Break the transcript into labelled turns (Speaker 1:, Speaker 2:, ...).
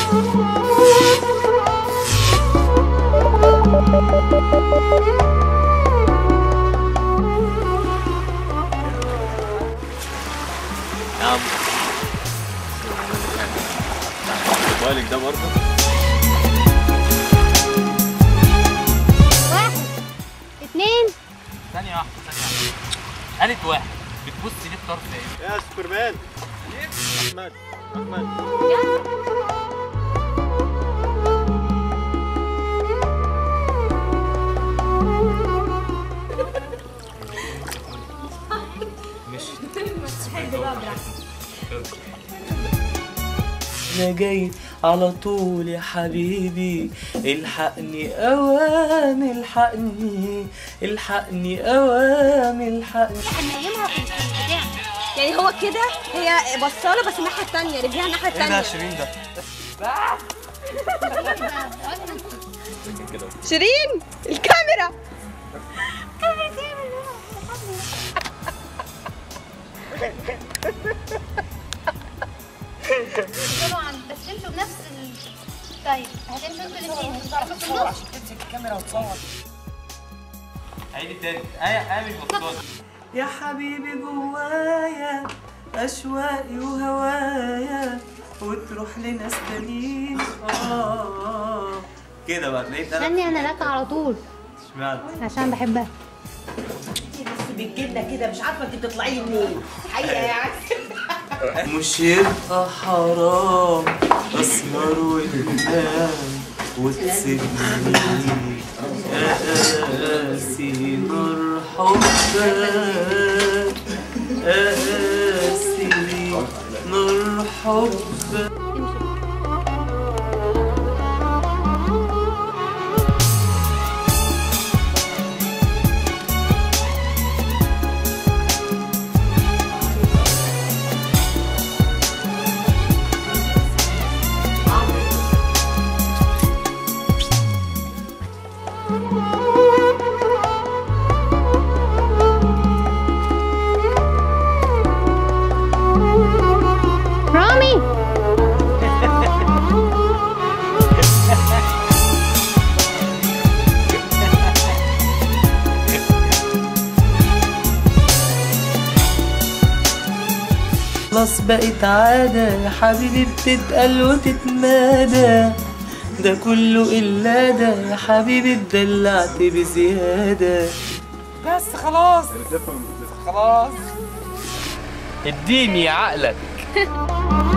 Speaker 1: يا عم موبايلك ده برضه
Speaker 2: واحد اتنين
Speaker 3: ثانية واحدة ثانية واحدة قالت واحد بتبص ليه الطرف ايه؟
Speaker 1: يا سوبرمان احمد احمد
Speaker 4: انا جاي على طول يا حبيبي الحقني اوام الحقني الحقني اوام الحقني
Speaker 2: هننيمها في البتاع
Speaker 5: يعني هو كده هي بصاله بس الناحيه الثانيه رجليها الناحيه
Speaker 4: ايه ده
Speaker 5: الثانيه
Speaker 4: شيرين ده
Speaker 5: شيرين الكاميرا
Speaker 2: طبعا بس انتوا بنفس ال... طيب هتمشوا انتوا الاثنين هتتحركوا في النص
Speaker 4: تمسك الكاميرا وتصور
Speaker 3: عيد التاني ايه ايه مش بطال
Speaker 4: يا حبيبي جوايا أشواقي وهوايا وتروح لناس تانيين آه كده بقى تلاقيت أنا
Speaker 2: غني انا لك على طول
Speaker 4: اشمعنى
Speaker 2: عشان بحبها
Speaker 5: بالجبنه كده مش عارفه انت بتطلعي لي منين حقيقه يعني
Speaker 4: مش يبقى حرام أسمر والحام وتسيبني أقاسي نار حبك أقاسي نار حبك
Speaker 2: رامي
Speaker 4: خلاص بقت عادة يا حبيبي بتتقل وتتمادى ده كله إلا ده يا حبيبي اتدلعت بزيادة
Speaker 3: بس خلاص خلاص اديني عقلك